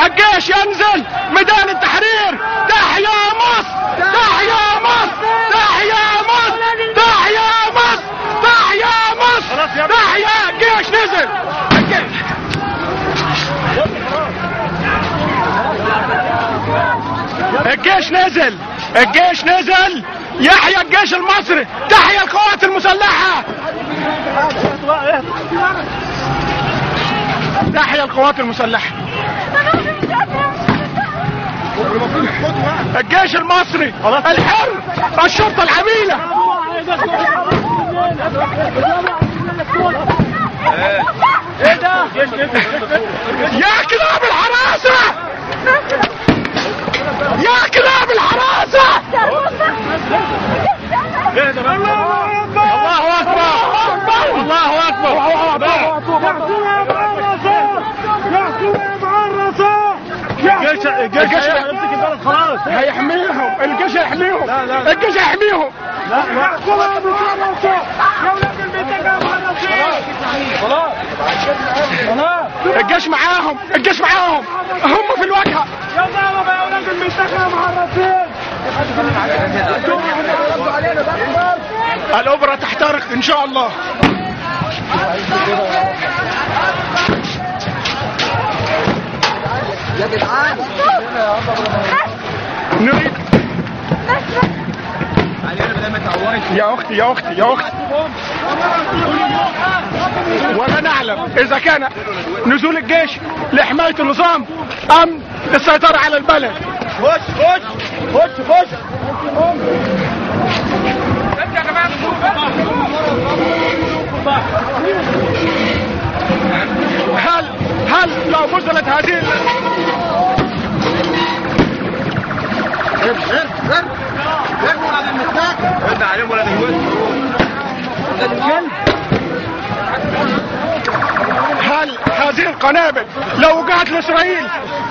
الجيش ينزل ميدان التحرير تحيا مصر تحيا مصر تحيا مصر تحيا مصر تحيا مصر تحيا الجيش نزل الجيش الجيش نزل الجيش نزل يحيى الجيش المصري تحيا القوات المسلحة تحيا القوات المسلحة الجيش المصري الحر الشرطة العميلة يا كلاب الحراسة يا كلاب الحراسة الله أكبر الله أكبر الجيش الجيش الجيش- هيمسك البلد خلاص هيحميهم الجيش هيحميهم لا، لا. الجيش هيحميهم لا لا خلاص خلاص الجيش معاهم الجيش معاهم هم في الواجهة يا ضرب يا اولاد المنطقه محرسين الأوبرا تحترق إن شاء الله نريد يا أختي يا أختي يا أختي ولا نعلم إذا كان نزول الجيش لحماية النظام أم للسيطرة على البلد خش خش خش خش هل هل لو بذلت هذه ال- ارجع عليهم ولا هل هذه القنابل لو وقعت لاسرائيل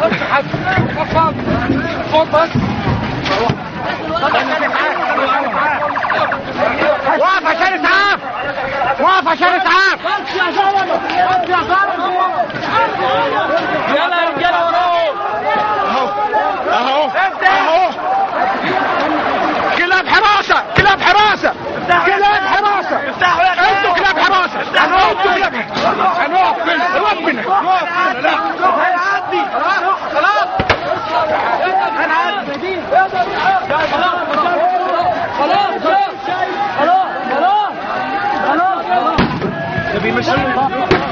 واقف عشان اسعاف واقف عشان اسعاف يلا يا رجاله وراهم اهو اهو كلاب حراسة كلاب حراسة كلاب حراسة انتوا كلاب حراسة انتوا كلاب هنقف ربنا لا هنعدي خلاص خلاص هنعدي خلاص خلاص خلاص خلاص خلاص ده بيمشينا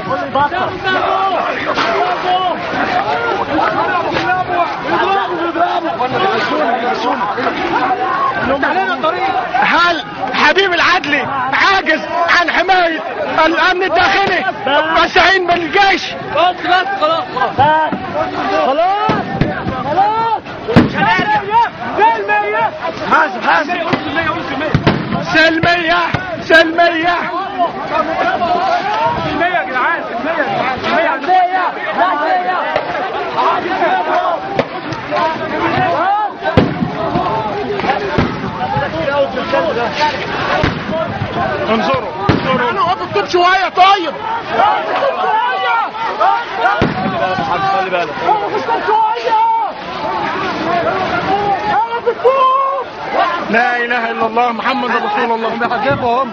هل حبيب العدلي عاجز عن حماية الامن الداخلي واستعين بالجيش بس بس خلاص خلاص خلاص خلاص مش هنرجع سلمية حاسب حاسب سلمية سلمية سلمية يا جدعان سلمية يا جدعان سلمية انظروا انظروا انا واقف الطوب شوية طيب خلي بالك لا اله الا الله محمد رسول الله بحجبهم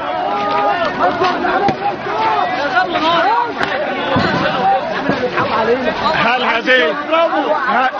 هل هذه ه-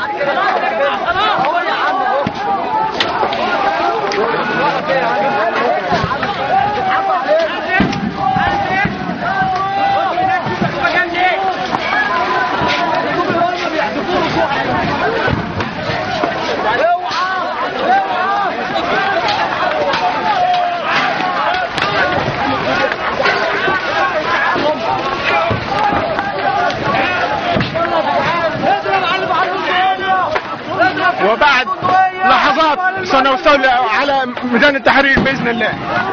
وبعد لحظات سنوصل على ميدان التحرير باذن الله